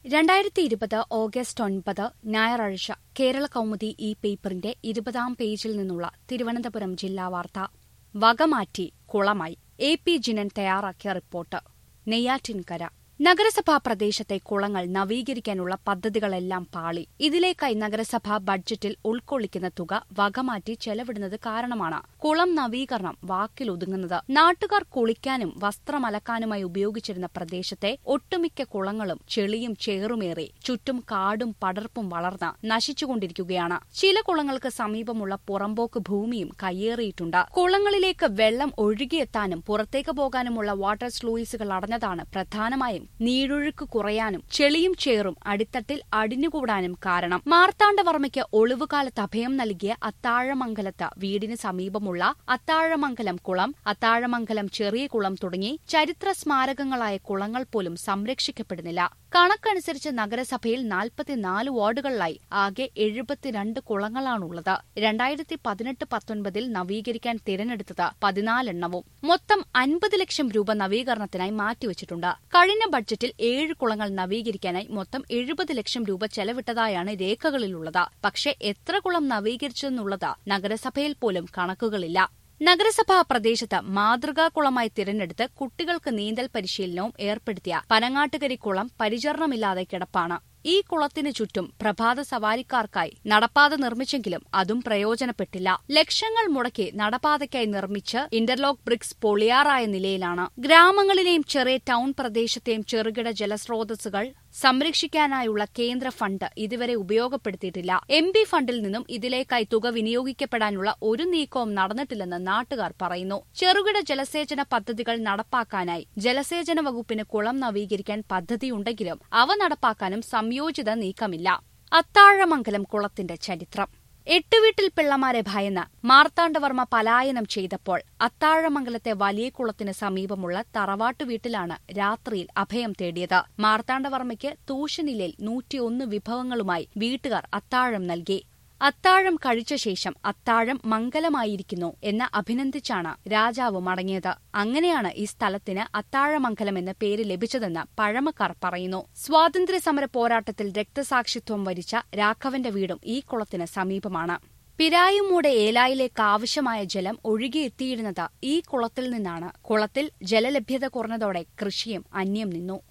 രണ്ടായിരത്തി ഇരുപത് ഓഗസ്റ്റ് ഒൻപത് ഞായറാഴ്ച കേരള കൗമുദി ഈ പേപ്പറിന്റെ ഇരുപതാം പേജിൽ നിന്നുള്ള തിരുവനന്തപുരം ജില്ലാ വാർത്ത വകമാറ്റി കുളമായി എ പി ജിനൻ തയ്യാറാക്കിയ റിപ്പോർട്ട് നെയ്യാറ്റിൻകര നഗരസഭാ പ്രദേശത്തെ കുളങ്ങൾ നവീകരിക്കാനുള്ള പദ്ധതികളെല്ലാം പാളി ഇതിലേക്കായി നഗരസഭ ബഡ്ജറ്റിൽ ഉൾക്കൊള്ളിക്കുന്ന തുക വകമാറ്റി ചെലവിടുന്നത് കാരണമാണ് കുളം നവീകരണം വാക്കിലൊതുങ്ങുന്നത് നാട്ടുകാർ കുളിക്കാനും വസ്ത്രമലക്കാനുമായി ഉപയോഗിച്ചിരുന്ന പ്രദേശത്തെ ഒട്ടുമിക്ക കുളങ്ങളും ചെളിയും ചേറുമേറി ചുറ്റും കാടും പടർപ്പും വളർന്ന് നശിച്ചുകൊണ്ടിരിക്കുകയാണ് ചില കുളങ്ങൾക്ക് സമീപമുള്ള പുറമ്പോക്ക് ഭൂമിയും കയ്യേറിയിട്ടുണ്ട് കുളങ്ങളിലേക്ക് വെള്ളം ഒഴുകിയെത്താനും പുറത്തേക്ക് പോകാനുമുള്ള വാട്ടർ സ്ലൂയിസുകൾ അടഞ്ഞതാണ് പ്രധാനമായും നീരൊഴുക്ക് കുറയാനും ചെളിയും ചേറും അടിത്തട്ടിൽ അടിഞ്ഞുകൂടാനും കാരണം മാർത്താണ്ഡവർമ്മയ്ക്ക് ഒളിവുകാലത്ത് അഭയം നൽകിയ അത്താഴമംഗലത്ത് വീടിന് സമീപമുള്ള അത്താഴമംഗലം കുളം അത്താഴമംഗലം ചെറിയ കുളം തുടങ്ങി ചരിത്ര സ്മാരകങ്ങളായ കുളങ്ങൾ പോലും സംരക്ഷിക്കപ്പെടുന്നില്ല കണക്കനുസരിച്ച് നഗരസഭയിൽ നാൽപ്പത്തിനാല് വാർഡുകളിലായി ആകെ എഴുപത്തിരണ്ട് കുളങ്ങളാണുള്ളത് രണ്ടായിരത്തി പതിനെട്ട് പത്തൊൻപതിൽ നവീകരിക്കാൻ തിരഞ്ഞെടുത്തത് പതിനാലെണ്ണവും മൊത്തം അൻപത് ലക്ഷം രൂപ നവീകരണത്തിനായി മാറ്റിവച്ചിട്ടുണ്ട് കഴിഞ്ഞ ബഡ്ജറ്റിൽ ഏഴ് കുളങ്ങൾ നവീകരിക്കാനായി മൊത്തം എഴുപത് ലക്ഷം രൂപ ചെലവിട്ടതായാണ് രേഖകളിലുള്ളത് പക്ഷേ എത്ര കുളം നവീകരിച്ചെന്നുള്ളത് നഗരസഭയിൽ പോലും കണക്കുകളില്ല നഗരസഭാ പ്രദേശത്ത് മാതൃകാ കുളമായി തിരഞ്ഞെടുത്ത് കുട്ടികൾക്ക് നീന്തൽ പരിശീലനവും ഏർപ്പെടുത്തിയ പനങ്ങാട്ടുകരി കുളം പരിചരണമില്ലാതെ കിടപ്പാണ് ഈ കുളത്തിനു ചുറ്റും പ്രഭാത സവാരിക്കാർക്കായി നടപ്പാത നിർമ്മിച്ചെങ്കിലും അതും പ്രയോജനപ്പെട്ടില്ല ലക്ഷങ്ങൾ മുടക്കി നടപ്പാതയ്ക്കായി നിർമ്മിച്ച് ഇന്റർലോക്ക് ബ്രിക്സ് പൊളിയാറായ നിലയിലാണ് ഗ്രാമങ്ങളിലെയും ചെറിയ ടൌൺ പ്രദേശത്തെയും ചെറുകിട ജലസ്രോതസ്സുകൾ സംരക്ഷിക്കാനായുള്ള കേന്ദ്ര ഫണ്ട് ഇതുവരെ ഉപയോഗപ്പെടുത്തിയിട്ടില്ല എം പി ഫണ്ടിൽ നിന്നും ഇതിലേക്കായി തുക വിനിയോഗിക്കപ്പെടാനുള്ള ഒരു നീക്കവും നടന്നിട്ടില്ലെന്ന് നാട്ടുകാർ പറയുന്നു ചെറുകിട ജലസേചന പദ്ധതികൾ നടപ്പാക്കാനായി ജലസേചന വകുപ്പിന് കുളം നവീകരിക്കാൻ പദ്ധതിയുണ്ടെങ്കിലും അവ നടപ്പാക്കാനും സംയോജിത നീക്കമില്ല അത്താഴമംഗലം കുളത്തിന്റെ ചരിത്രം എട്ടുവീട്ടിൽ പിള്ളമാരെ ഭയന്ന് മാർത്താണ്ഡവർമ്മ പലായനം ചെയ്തപ്പോൾ അത്താഴമംഗലത്തെ വലിയ കുളത്തിന് സമീപമുള്ള തറവാട്ടു വീട്ടിലാണ് രാത്രിയിൽ അഭയം തേടിയത് മാർത്താണ്ഡവർമ്മയ്ക്ക് തൂഷനിലയിൽ നൂറ്റിയൊന്ന് വിഭവങ്ങളുമായി വീട്ടുകാർ അത്താഴം നൽകി അത്താഴം കഴിച്ച ശേഷം അത്താഴം മംഗലമായിരിക്കുന്നു എന്ന് അഭിനന്ദിച്ചാണ് രാജാവ് മടങ്ങിയത് അങ്ങനെയാണ് ഈ സ്ഥലത്തിന് അത്താഴമംഗലം എന്ന പേര് ലഭിച്ചതെന്ന് പഴമക്കാർ പറയുന്നു സ്വാതന്ത്ര്യസമര പോരാട്ടത്തിൽ രക്തസാക്ഷിത്വം വരിച്ച രാഘവന്റെ വീടും ഈ കുളത്തിന് സമീപമാണ് പിരായുമൂടെ ഏലായിലേക്ക് ആവശ്യമായ ജലം ഒഴുകിയെത്തിയിരുന്നത് ഈ കുളത്തിൽ നിന്നാണ് കുളത്തിൽ ജലലഭ്യത കുറഞ്ഞതോടെ കൃഷിയും അന്യം നിന്നു